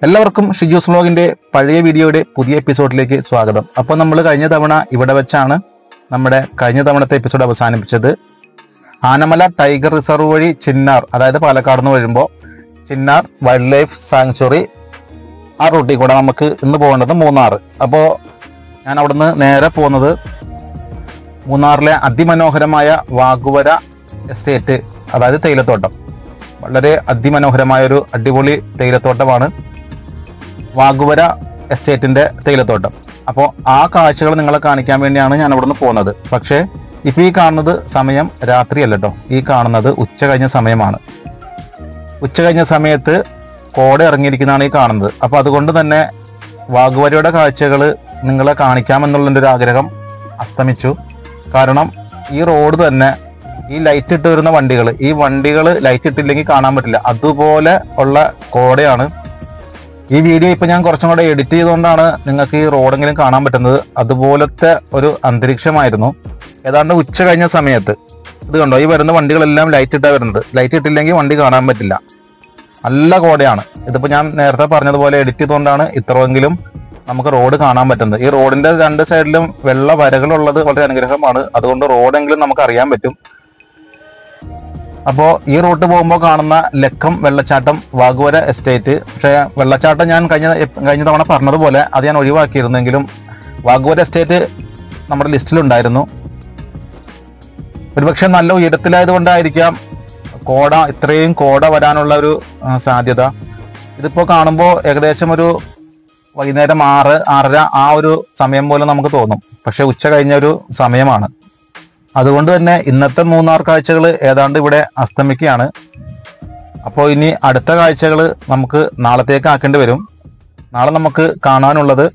എല്ലാവർക്കും ഷിജൂസ് വ്ലോഗിന്റെ പഴയ വീഡിയോയുടെ പുതിയ എപ്പിസോഡിലേക്ക് സ്വാഗതം അപ്പോൾ നമ്മൾ കഴിഞ്ഞ തവണ ഇവിടെ വെച്ചാണ് നമ്മുടെ കഴിഞ്ഞ തവണത്തെ എപ്പിസോഡ് അവസാനിപ്പിച്ചത് ആനമല ടൈഗർ റിസർവ് വഴി ചിന്നാർ അതായത് പാലക്കാട് നിന്ന് വരുമ്പോൾ ചിന്നാർ വൈൽഡ് ലൈഫ് സാങ്ച്വറി ആ റൂട്ടിൽ കൂടെ നമുക്ക് ഇന്ന് പോകേണ്ടത് മൂന്നാർ അപ്പോൾ ഞാൻ അവിടുന്ന് നേരെ പോകുന്നത് മൂന്നാറിലെ അതിമനോഹരമായ വാഗുവര എസ്റ്റേറ്റ് അതായത് തേയിലത്തോട്ടം വളരെ അതിമനോഹരമായ ഒരു അടിപൊളി തേയിലത്തോട്ടമാണ് വാഗുവര എസ്റ്റേറ്റിന്റെ തേയിലത്തോട്ടം അപ്പോൾ ആ കാഴ്ചകൾ നിങ്ങളെ കാണിക്കാൻ വേണ്ടിയാണ് ഞാൻ അവിടുന്ന് പോകുന്നത് പക്ഷേ ഇപ്പൊ ഈ കാണുന്നത് സമയം രാത്രിയല്ല കേട്ടോ ഈ കാണുന്നത് ഉച്ച കഴിഞ്ഞ സമയമാണ് ഉച്ച കഴിഞ്ഞ സമയത്ത് കോട ഇറങ്ങിയിരിക്കുന്നതാണ് ഈ കാണുന്നത് അപ്പോൾ അതുകൊണ്ട് തന്നെ വാഗുവരയുടെ കാഴ്ചകൾ നിങ്ങളെ കാണിക്കാമെന്നുള്ളതിൻ്റെ ഒരു ആഗ്രഹം അസ്തമിച്ചു കാരണം ഈ റോഡ് തന്നെ ഈ ലൈറ്റ് ഇട്ട് വരുന്ന വണ്ടികൾ ഈ വണ്ടികൾ ലൈറ്റ് ഇട്ടില്ലെങ്കിൽ കാണാൻ പറ്റില്ല അതുപോലെ ഉള്ള കോടയാണ് ഈ വീഡിയോ ഇപ്പൊ ഞാൻ കുറച്ചും കൂടെ എഡിറ്റ് ചെയ്തുകൊണ്ടാണ് നിങ്ങൾക്ക് ഈ റോഡെങ്കിലും കാണാൻ പറ്റുന്നത് അതുപോലത്തെ ഒരു അന്തരീക്ഷമായിരുന്നു ഏതാണ്ട് ഉച്ച കഴിഞ്ഞ സമയത്ത് ഇത് കണ്ടോ ഈ വരുന്ന വണ്ടികളെല്ലാം ലൈറ്റ് ഇട്ടാ വരുന്നത് ലൈറ്റ് ഇട്ടില്ലെങ്കിൽ വണ്ടി കാണാൻ പറ്റില്ല നല്ല കോടയാണ് ഇതിപ്പോ ഞാൻ നേരത്തെ പറഞ്ഞതുപോലെ എഡിറ്റ് ചെയ്തുകൊണ്ടാണ് ഇത്രയെങ്കിലും നമുക്ക് റോഡ് കാണാൻ പറ്റുന്നത് ഈ റോഡിന്റെ രണ്ട് സൈഡിലും വെള്ള വരകളുള്ളത് വളരെ അനുഗ്രഹമാണ് അതുകൊണ്ട് റോഡെങ്കിലും നമുക്ക് അറിയാൻ പറ്റും അപ്പോൾ ഈ റൂട്ട് പോകുമ്പോൾ കാണുന്ന ലക്കം വെള്ളച്ചാട്ടം വാഗുവര എസ്റ്റേറ്റ് പക്ഷേ വെള്ളച്ചാട്ടം ഞാൻ കഴിഞ്ഞ കഴിഞ്ഞ തവണ പറഞ്ഞതുപോലെ അത് ഞാൻ ഒഴിവാക്കിയിരുന്നെങ്കിലും വാഗുവര എസ്റ്റേറ്റ് നമ്മുടെ ലിസ്റ്റിലുണ്ടായിരുന്നു ഒരുപക്ഷെ നല്ല ഉയരത്തിലായതുകൊണ്ടായിരിക്കാം കോട ഇത്രയും കോട വരാനുള്ള ഒരു ആ, സാധ്യത ഇതിപ്പോൾ കാണുമ്പോൾ ഏകദേശം ഒരു വൈകുന്നേരം ആറ് ആറര ആ ഒരു സമയം പോലെ നമുക്ക് തോന്നും പക്ഷെ ഉച്ച കഴിഞ്ഞ ഒരു സമയമാണ് അതുകൊണ്ട് തന്നെ ഇന്നത്തെ മൂന്നാർ കാഴ്ചകൾ ഏതാണ്ട് ഇവിടെ അസ്തമിക്കുകയാണ് അപ്പോൾ ഇനി അടുത്ത കാഴ്ചകൾ നമുക്ക് നാളത്തേക്ക് ആക്കേണ്ടി വരും നാളെ നമുക്ക് കാണാനുള്ളത്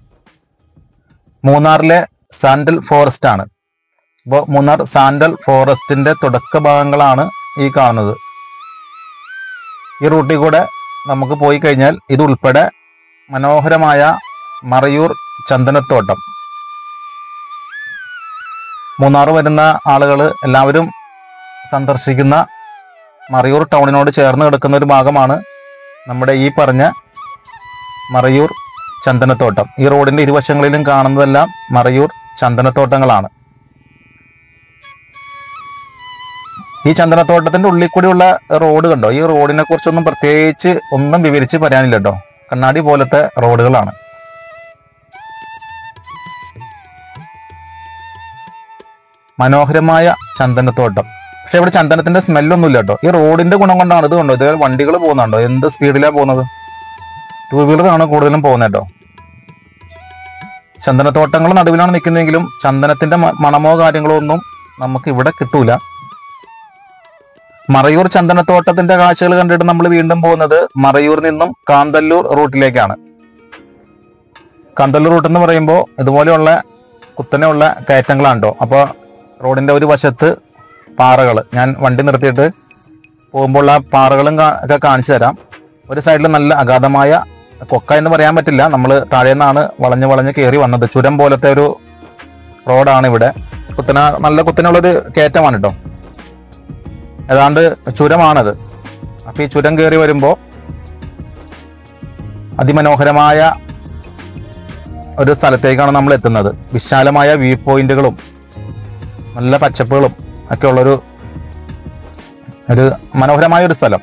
മൂന്നാറിലെ സാൻഡൽ ഫോറസ്റ്റ് ആണ് അപ്പോൾ മൂന്നാർ സാൻഡൽ ഫോറസ്റ്റിന്റെ തുടക്ക ഭാഗങ്ങളാണ് ഈ കാണുന്നത് ഈ റൂട്ടിൽ കൂടെ നമുക്ക് പോയി കഴിഞ്ഞാൽ ഇത് ഉൾപ്പെടെ മനോഹരമായ മറയൂർ ചന്ദനത്തോട്ടം മൂന്നാർ വരുന്ന ആളുകൾ എല്ലാവരും സന്ദർശിക്കുന്ന മറയൂർ ടൗണിനോട് ചേർന്ന് കിടക്കുന്ന ഒരു ഭാഗമാണ് നമ്മുടെ ഈ പറഞ്ഞ മറയൂർ ചന്ദനത്തോട്ടം ഈ റോഡിന്റെ ഇരുവശങ്ങളിലും കാണുന്നതെല്ലാം മറയൂർ ചന്ദനത്തോട്ടങ്ങളാണ് ഈ ചന്ദനത്തോട്ടത്തിന്റെ ഉള്ളിൽ കൂടിയുള്ള റോഡ് കണ്ടോ ഈ റോഡിനെ കുറിച്ചൊന്നും പ്രത്യേകിച്ച് ഒന്നും വിവരിച്ച് പറയാനില്ല കേട്ടോ കണ്ണാടി പോലത്തെ റോഡുകളാണ് മനോഹരമായ ചന്ദനത്തോട്ടം പക്ഷെ ഇവിടെ ചന്ദനത്തിന്റെ സ്മെല്ലൊന്നുമില്ല കേട്ടോ ഈ റോഡിന്റെ ഗുണം കൊണ്ടാണ് ഇത് കണ്ടോ ഇതേ വണ്ടികൾ പോകുന്നുണ്ടോ എന്ത് സ്പീഡിലാണ് പോകുന്നത് ടൂ വീലറാണ് കൂടുതലും പോകുന്നത് കേട്ടോ ചന്ദനത്തോട്ടങ്ങൾ നടുവിലാണ് നിൽക്കുന്നതെങ്കിലും ചന്ദനത്തിന്റെ മ- മണമോ കാര്യങ്ങളോ ഒന്നും നമുക്ക് ഇവിടെ കിട്ടൂല മറയൂർ ചന്ദനത്തോട്ടത്തിന്റെ കാഴ്ചകൾ കണ്ടിട്ട് നമ്മൾ വീണ്ടും പോകുന്നത് മറയൂർ നിന്നും കാന്തല്ലൂർ റൂട്ടിലേക്കാണ് കാന്തല്ലൂർ റൂട്ട് എന്ന് പറയുമ്പോൾ ഇതുപോലെയുള്ള കുത്തനെയുള്ള കയറ്റങ്ങളാണ് കേട്ടോ അപ്പോൾ റോഡിന്റെ ഒരു വശത്ത് പാറകൾ ഞാൻ വണ്ടി നിർത്തിയിട്ട് പോകുമ്പോൾ ആ പാറകളും കാ- ഒക്കെ കാണിച്ചു തരാം ഒരു സൈഡിൽ നല്ല അഗാധമായ കൊക്ക എന്ന് പറയാൻ പറ്റില്ല നമ്മൾ താഴെ നിന്നാണ് വളഞ്ഞ് വളഞ്ഞ് കയറി വന്നത് ചുരം പോലത്തെ ഒരു റോഡാണ് ഇവിടെ കുത്തന നല്ല കുത്തനുള്ളൊരു കയറ്റമാണ് കേട്ടോ ഏതാണ്ട് ചുരമാണത് അപ്പൊ ഈ ചുരം കയറി വരുമ്പോൾ അതിമനോഹരമായ ഒരു സ്ഥലത്തേക്കാണ് നമ്മൾ എത്തുന്നത് വിശാലമായ വ്യൂ പോയിന്റുകളും നല്ല പച്ചപ്പുകളും ഒക്കെ ഉള്ളൊരു ഒരു മനോഹരമായ ഒരു സ്ഥലം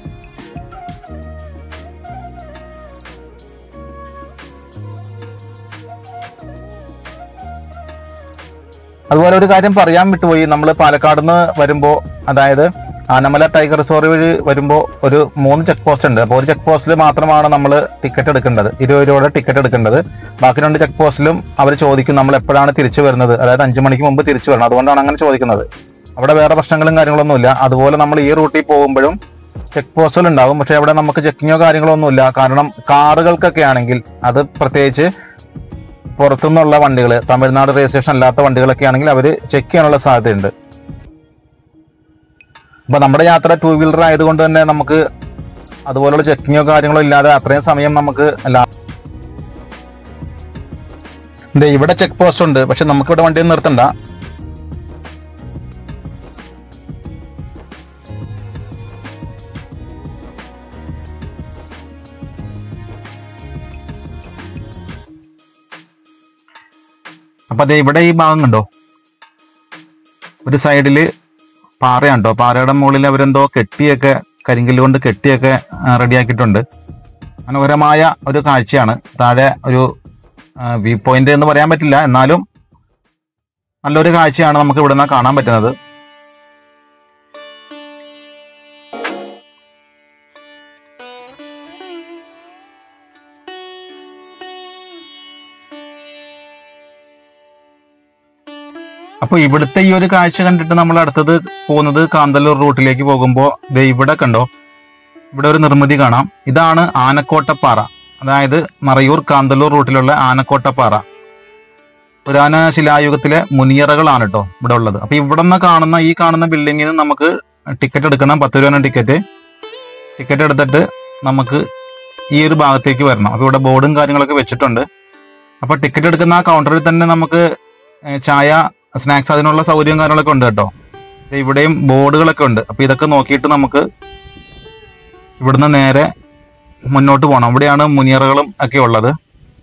അതുപോലെ ഒരു കാര്യം പറയാൻ വിട്ടുപോയി നമ്മൾ പാലക്കാട് നിന്ന് വരുമ്പോൾ അതായത് ആനമല ടൈഗർ റിസോർട്ട് വഴി വരുമ്പോൾ ഒരു മൂന്ന് ചെക്ക് പോസ്റ്റ് ഉണ്ട് അപ്പോൾ ഒരു ചെക്ക് പോസ്റ്റിൽ മാത്രമാണ് നമ്മൾ ടിക്കറ്റ് എടുക്കേണ്ടത് ഇരുപത് രൂപയുടെ ടിക്കറ്റ് എടുക്കേണ്ടത് ബാക്കി രണ്ട് ചെക്ക് പോസ്റ്റിലും അവർ ചോദിക്കും നമ്മൾ എപ്പോഴാണ് തിരിച്ചു വരുന്നത് അതായത് അഞ്ചു മണിക്ക് മുമ്പ് തിരിച്ചു വരണം അതുകൊണ്ടാണ് അങ്ങനെ ചോദിക്കുന്നത് അവിടെ വേറെ പ്രശ്നങ്ങളും കാര്യങ്ങളൊന്നുമില്ല അതുപോലെ നമ്മൾ ഈ റൂട്ടിൽ പോകുമ്പോഴും ചെക്ക് പോസ്റ്റുകൾ ഉണ്ടാവും പക്ഷെ അവിടെ നമുക്ക് ചെക്കിങ്ങോ കാര്യങ്ങളോ ഒന്നുമില്ല കാരണം കാറുകൾക്കൊക്കെ ആണെങ്കിൽ അത് പ്രത്യേകിച്ച് പുറത്തുനിന്നുള്ള വണ്ടികൾ തമിഴ്നാട് രജിസ്ട്രേഷൻ അല്ലാത്ത വണ്ടികളൊക്കെ ആണെങ്കിൽ അവർ ചെക്ക് ചെയ്യാനുള്ള സാധ്യതയുണ്ട് അപ്പൊ നമ്മുടെ യാത്ര ടൂ വീലർ ആയതുകൊണ്ട് തന്നെ നമുക്ക് അതുപോലുള്ള ചെക്കിങ്ങോ കാര്യങ്ങളോ ഇല്ലാതെ അത്രയും സമയം നമുക്ക് ലാ- ദേ ഇവിടെ ചെക്ക് പോസ്റ്റ് ഉണ്ട് പക്ഷെ നമുക്ക് ഇവിടെ വണ്ടി നിർത്തണ്ട അപ്പൊ അതെ ഇവിടെ ഈ ഭാഗം കണ്ടോ ഒരു സൈഡില് പാറയാണ് കേട്ടോ പാറയുടെ മുകളിൽ അവരെന്തോ കെട്ടിയൊക്കെ കരിങ്കല്ല് കൊണ്ട് കെട്ടിയൊക്കെ റെഡിയാക്കിയിട്ടുണ്ട് മനോഹരമായ ഒരു കാഴ്ചയാണ് താഴെ ഒരു വ്യൂ പോയിന്റ് എന്ന് പറയാൻ പറ്റില്ല എന്നാലും നല്ലൊരു കാഴ്ചയാണ് നമുക്ക് ഇവിടെ നിന്ന് കാണാൻ പറ്റുന്നത് അപ്പൊ ഇവിടുത്തെ ഈ ഒരു കാഴ്ച കണ്ടിട്ട് നമ്മൾ അടുത്തത് പോകുന്നത് കാന്തല്ലൂർ റൂട്ടിലേക്ക് പോകുമ്പോൾ ദേ ഇവിടെ കണ്ടോ ഇവിടെ ഒരു നിർമ്മിതി കാണാം ഇതാണ് ആനക്കോട്ടപ്പാറ അതായത് മറയൂർ കാന്തല്ലൂർ റൂട്ടിലുള്ള ആനക്കോട്ടപ്പാറ പുരാന ശിലായുഗത്തിലെ മുനിയറകളാണ് കേട്ടോ ഇവിടെ ഉള്ളത് അപ്പൊ ഇവിടെ നിന്ന് കാണുന്ന ഈ കാണുന്ന ബിൽഡിങ്ങിൽ നിന്ന് നമുക്ക് ടിക്കറ്റ് എടുക്കണം പത്ത് രൂപയാണ് ടിക്കറ്റ് ടിക്കറ്റ് എടുത്തിട്ട് നമുക്ക് ഈ ഒരു ഭാഗത്തേക്ക് വരണം അപ്പൊ ഇവിടെ ബോർഡും കാര്യങ്ങളൊക്കെ വെച്ചിട്ടുണ്ട് അപ്പൊ ടിക്കറ്റ് എടുക്കുന്ന ആ കൗണ്ടറിൽ തന്നെ നമുക്ക് ഏ, ചായ സ്നാക്സ് അതിനുള്ള സൗകര്യവും കാര്യങ്ങളൊക്കെ ഉണ്ട് കേട്ടോ ദേ ഇവിടെയും ബോർഡുകളൊക്കെ ഉണ്ട് അപ്പൊ ഇതൊക്കെ നോക്കിയിട്ട് നമുക്ക് ഇവിടുന്ന് നേരെ മുന്നോട്ട് പോകണം ഇവിടെയാണ് മുനിയറകളും ഒക്കെ ഉള്ളത്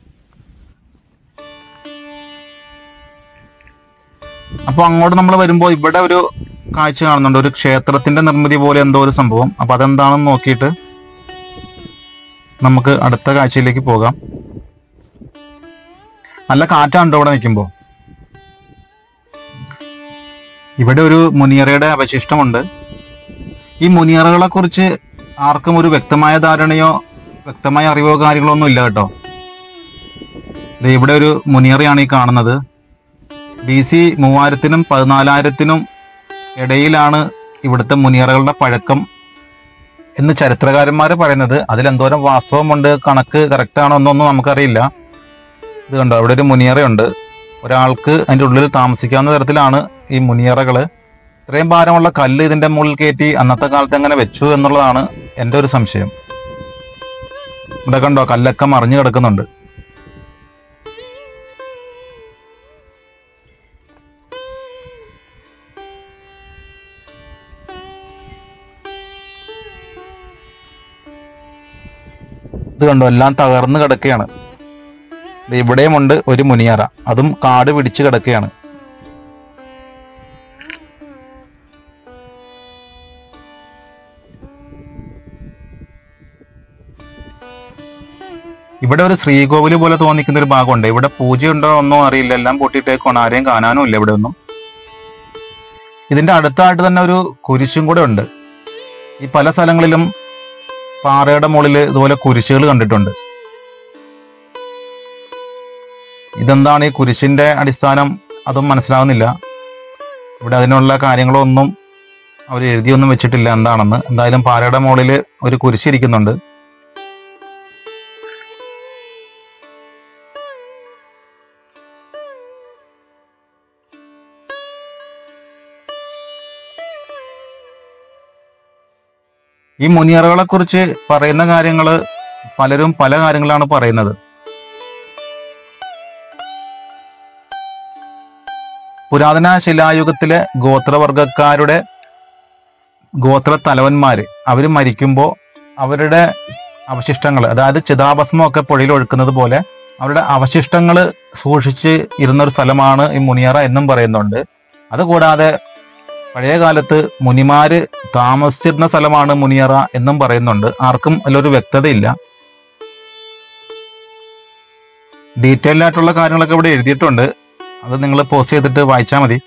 അപ്പൊ അങ്ങോട്ട് നമ്മൾ വരുമ്പോൾ ഇവിടെ ഒരു കാഴ്ച കാണുന്നുണ്ട് ഒരു ക്ഷേത്രത്തിന്റെ നിർമ്മിതി പോലെ എന്തോ ഒരു സംഭവം അപ്പൊ അതെന്താണെന്ന് നോക്കിയിട്ട് നമുക്ക് അടുത്ത കാഴ്ചയിലേക്ക് പോകാം നല്ല കാറ്റാണ് ഇവിടെ നിൽക്കുമ്പോൾ ഇവിടെ ഒരു മുനിയറയുടെ അവശിഷ്ടമുണ്ട് ഈ മുനിയറകളെ കുറിച്ച് ആർക്കും ഒരു വ്യക്തമായ ധാരണയോ വ്യക്തമായ അറിവോ കാര്യങ്ങളോ ഒന്നും ഇല്ല കേട്ടോ ദേ ഇവിടെ ഒരു മുനിയറയാണ് ഈ കാണുന്നത് ബി സി മൂവായിരത്തിനും പതിനാലായിരത്തിനും ഇടയിലാണ് ഇവിടുത്തെ മുനിയറകളുടെ പഴക്കം എന്ന് ചരിത്രകാരന്മാർ പറയുന്നത് അതിലെന്തോരം വാസ്തവമുണ്ട് കണക്ക് കറക്റ്റ് ആണോ എന്നൊന്നും നമുക്കറിയില്ല ഇത് കണ്ടോ അവിടെ ഒരു മുനിയറയുണ്ട് ഒരാൾക്ക് അതിൻ്റെ ഉള്ളിൽ താമസിക്കാവുന്ന തരത്തിലാണ് ഈ മുനിയറകള് ഇത്രയും ഭാരമുള്ള കല്ല് ഇതിന്റെ മുകളിൽ കയറ്റി അന്നത്തെ കാലത്ത് എങ്ങനെ വെച്ചു എന്നുള്ളതാണ് എൻ്റെ ഒരു സംശയം ഇവിടെ കണ്ടോ കല്ലൊക്കെ മറിഞ്ഞു കിടക്കുന്നുണ്ട് ഇത് കണ്ടോ എല്ലാം തകർന്നു കിടക്കുകയാണ് ദേ ഇവിടെയുമുണ്ട് ഒരു മുനിയറ അതും കാട് പിടിച്ച് കിടക്കുകയാണ് ഇവിടെ ഒരു ശ്രീകോവില് പോലെ തോന്നിക്കുന്ന ഒരു ഭാഗമുണ്ട് ഇവിടെ പൂജയുണ്ടോ ഒന്നും അറിയില്ല എല്ലാം പൊട്ടിയിട്ടേക്കാണ് ആരെയും കാണാനും ഇല്ല ഇവിടെ ഒന്നും ഇതിന്റെ അടുത്തായിട്ട് തന്നെ ഒരു കുരിശും കൂടെ ഉണ്ട് ഈ പല സ്ഥലങ്ങളിലും പാറയുടെ മുകളിൽ ഇതുപോലെ കുരിശുകൾ കണ്ടിട്ടുണ്ട് ഇതെന്താണ് ഈ കുരിശിന്റെ അടിസ്ഥാനം അതും മനസ്സിലാവുന്നില്ല ഇവിടെ അതിനുള്ള കാര്യങ്ങളൊന്നും അവർ എഴുതിയൊന്നും വെച്ചിട്ടില്ല എന്താണെന്ന് എന്തായാലും പാറയുടെ മുകളിൽ ഒരു കുരിശിരിക്കുന്നുണ്ട് ഈ മുനിയറകളെ കുറിച്ച് പറയുന്ന കാര്യങ്ങള് പലരും പല കാര്യങ്ങളാണ് പറയുന്നത് പുരാതന ശിലായുഗത്തിലെ ഗോത്രവർഗക്കാരുടെ ഗോത്ര തലവന്മാര് അവര് മരിക്കുമ്പോൾ അവരുടെ അവശിഷ്ടങ്ങൾ അതായത് ചിതാഭസ്മമൊക്കെ പുഴയിൽ ഒഴുക്കുന്നത് പോലെ അവരുടെ അവശിഷ്ടങ്ങൾ സൂക്ഷിച്ച് ഇരുന്ന ഒരു സ്ഥലമാണ് ഈ മുനിയറ എന്നും പറയുന്നുണ്ട് അതുകൂടാതെ പഴയ കാലത്ത് മുനിമാര് താമസിച്ചിരുന്ന സ്ഥലമാണ് മുനിയറ എന്നും പറയുന്നുണ്ട് ആർക്കും അതിലൊരു വ്യക്തതയില്ല ഡീറ്റെയിൽ ആയിട്ടുള്ള കാര്യങ്ങളൊക്കെ ഇവിടെ എഴുതിയിട്ടുണ്ട് അത് നിങ്ങൾ പോസ്റ്റ് ചെയ്തിട്ട് വായിച്ചാൽ മതി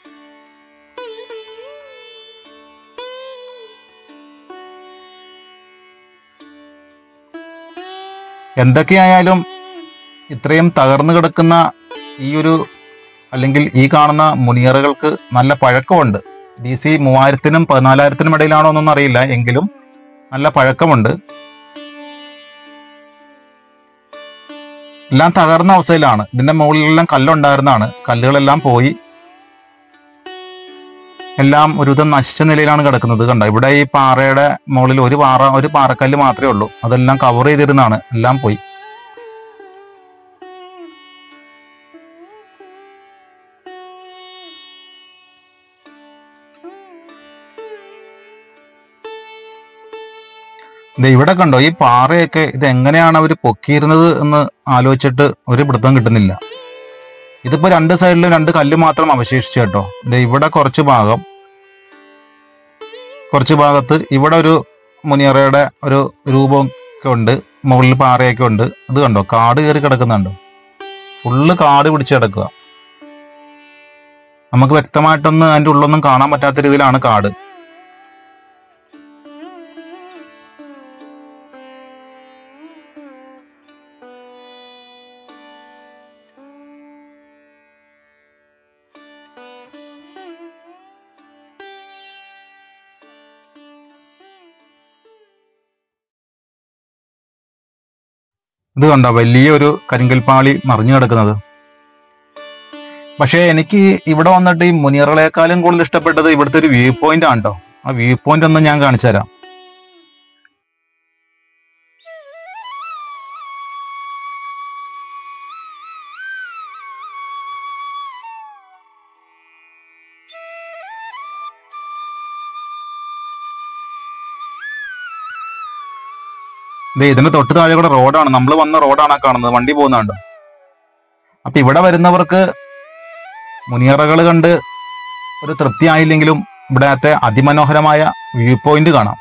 എന്തൊക്കെയായാലും ഇത്രയും തകർന്നു കിടക്കുന്ന ഈ ഒരു അല്ലെങ്കിൽ ഈ കാണുന്ന മുനിയറകൾക്ക് നല്ല പഴക്കമുണ്ട് ബി സി മൂവായിരത്തിനും പതിനാലായിരത്തിനും ഇടയിലാണോ എന്നൊന്നും അറിയില്ല എങ്കിലും നല്ല പഴക്കമുണ്ട് എല്ലാം തകർന്ന അവസ്ഥയിലാണ് ഇതിന്റെ മുകളിലെല്ലാം കല്ലുണ്ടായിരുന്നതാണ് കല്ലുകളെല്ലാം പോയി എല്ലാം ഒരുവിധം നശിച്ച നിലയിലാണ് കിടക്കുന്നത് കണ്ടോ ഇവിടെ ഈ പാറയുടെ മുകളിൽ ഒരു പാറ ഒരു പാറക്കല്ല് മാത്രമേ ഉള്ളൂ അതെല്ലാം കവർ ചെയ്തിരുന്നാണ് എല്ലാം പോയി ദേ ഇവിടെ കണ്ടോ ഈ പാറയൊക്കെ ഇത് എങ്ങനെയാണ് അവർ പൊക്കിയിരുന്നത് എന്ന് ആലോചിച്ചിട്ട് ഒരു പിടുത്തം കിട്ടുന്നില്ല ഇതിപ്പോ രണ്ട് സൈഡിലും രണ്ട് കല്ല് മാത്രം അവശേഷിച്ചു കേട്ടോ ദേ ഇവിടെ കുറച്ച് ഭാഗം കുറച്ച് ഭാഗത്ത് ഇവിടെ ഒരു മുനിയറയുടെ ഒരു രൂപം ഒക്കെ ഉണ്ട് മുകളിൽ പാറയൊക്കെ ഉണ്ട് അത് കണ്ടോ കാട് കയറി കിടക്കുന്നുണ്ടോ ഫുള്ള് കാട് പിടിച്ച് കിടക്കുക നമുക്ക് വ്യക്തമായിട്ടൊന്നും അതിന്റെ ഉള്ളൊന്നും കാണാൻ പറ്റാത്ത രീതിയിലാണ് കാട് ഇത് കണ്ടോ വലിയൊരു കരിങ്കൽപ്പാളി മറിഞ്ഞു കിടക്കുന്നത് പക്ഷേ എനിക്ക് ഇവിടെ വന്നിട്ട് ഈ മുനിയറകളെക്കാളും കൂടുതൽ ഇഷ്ടപ്പെട്ടത് ഇവിടുത്തെ ഒരു വ്യൂ പോയിന്റ് ആണ് കേട്ടോ ആ വ്യൂ പോയിന്റ് ഒന്ന് ഞാൻ കാണിച്ചു തരാം ദേ ഇതിന്റെ തൊട്ട് താഴെ കൂടെ റോഡാണ് നമ്മൾ വന്ന റോഡാണ് ആ കാണുന്നത് വണ്ടി പോകുന്നുണ്ട് അപ്പൊ ഇവിടെ വരുന്നവർക്ക് മുനിയറകൾ കണ്ട് ഒരു തൃപ്തി ആയില്ലെങ്കിലും ഇവിടത്തെ അതിമനോഹരമായ വ്യൂ പോയിന്റ് കാണാം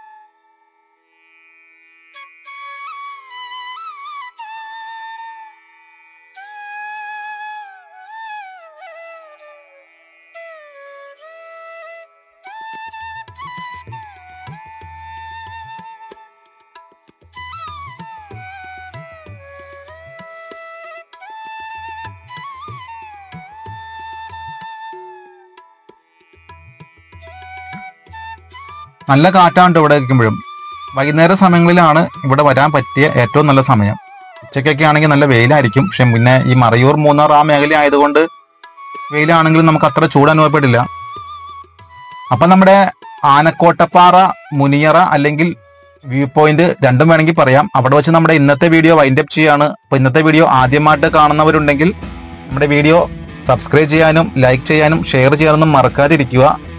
നല്ല കാറ്റാണ് ഇവിടെ ഇരിക്കുമ്പോഴും വൈകുന്നേര സമയങ്ങളിലാണ് ഇവിടെ വരാൻ പറ്റിയ ഏറ്റവും നല്ല സമയം ഉച്ചയ്ക്കൊക്കെ ആണെങ്കിൽ നല്ല വെയിലായിരിക്കും പക്ഷെ പിന്നെ ഈ മറയൂർ മൂന്നാർ ആ മേഖല ആയതുകൊണ്ട് വെയിലാണെങ്കിലും നമുക്ക് അത്ര ചൂട് അനുഭവപ്പെടില്ല അപ്പൊ നമ്മുടെ ആനക്കോട്ടപ്പാറ മുനിയറ അല്ലെങ്കിൽ വ്യൂ പോയിന്റ് രണ്ടും വേണമെങ്കിൽ പറയാം അവിടെ വെച്ച് നമ്മുടെ ഇന്നത്തെ വീഡിയോ വൈൻഡപ്പ് ചെയ്യാണ് അപ്പൊ ഇന്നത്തെ വീഡിയോ ആദ്യമായിട്ട് കാണുന്നവരുണ്ടെങ്കിൽ നമ്മുടെ വീഡിയോ സബ്സ്ക്രൈബ് ചെയ്യാനും ലൈക്ക് ചെയ്യാനും ഷെയർ ചെയ്യാനൊന്നും മറക്കാതിരിക്കുക